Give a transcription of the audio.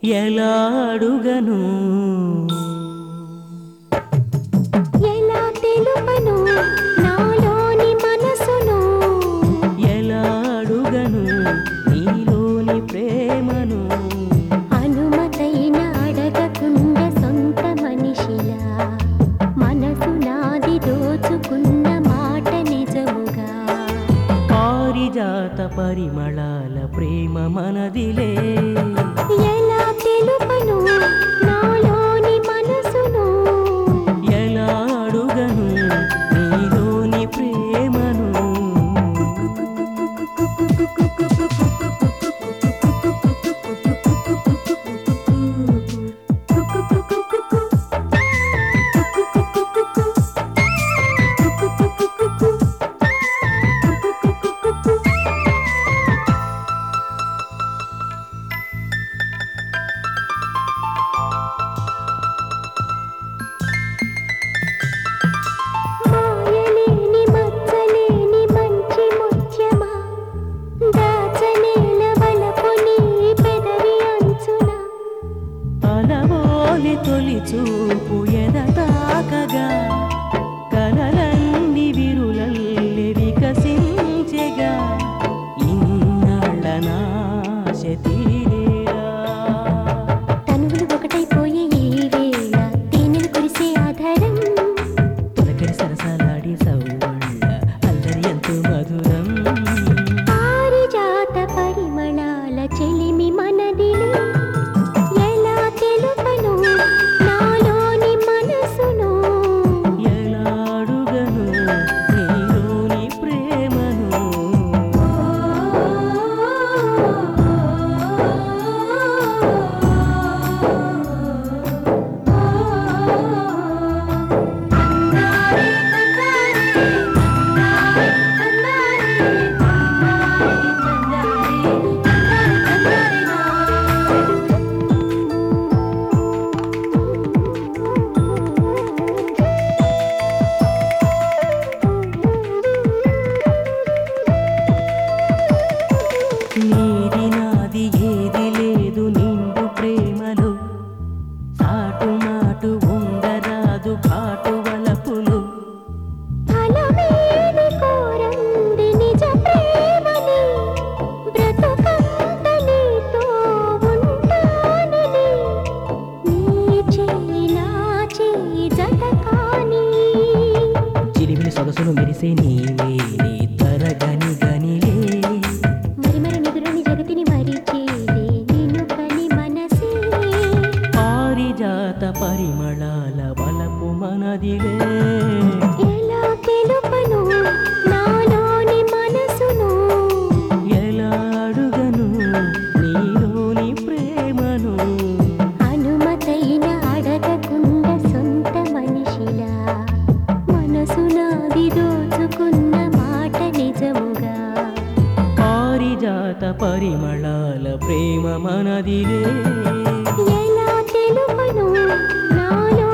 ఎలా అడుగను ఎలా తెలుపను నాలోని మనసును ఎలా అడుగను నీలోని ప్రేమను అనుమతైన అడగకుండ సొంత మనిషిలా మనసు నాది దోచుకున్న మాట నిజముగా పారిజాత పరిమళాల ప్రేమ మనదిలే ఎలా తెలుపను నాలోని మనసును ఎలా అడుగను నీలోని ప్రేమను మాయలేని మచ్చలేని మంచి ముత్యమా దాచనేల వలపు నీ పెదవి అంచున అలవోలి తొలి చూపు ఎదతాకగా కలలన్ని విరులల్లి వికసించెగా ఇన్నాళ్ళ నాశ తీరేరా తనువులు ఒకటైపోయే ఈ వేళ తేనెలు కురిసే ఆధారం తొలకరి సరసాలాడి సవ్వళ్ళ అల్లరి ఎంతో మధురం పారిజాత పరిమళాల చెలిమి మనదిలే ఎలా తెలుపను నాలోని మనసును ఎలా అడుగను నీలోని ప్రేమను నీది నాది ఏది లేదు నిండు ప్రేమలో సాటు మాటు ఉండరాదు కాటు వలపులు ఫలమేది కోరంది నిజ ప్రేమని బ్రతుకంత నీతో ఉంటానని నీ చేయి నా చేయి జత కాని చిలిమిలి సొగసులు మెరిసే నీవే నీ తరగని గనిలే మరి మరి నిదురని జగతిని మరిచేది నిన్ను కని మనసే పారిజాత పరిమళాల వలపు మనదిలే ఎలా తెలుపను నాలోని మనసును ఎలా అడుగను నీలోని ప్రేమను అనుమతైన అడగకుండా సొంత మనిషిలా మనసు నాది దోచుకున్న మాట నిజముగా పారిజాత పరిమళాల ప్రేమ మనదిలే ఎలా తెలుపను నాలో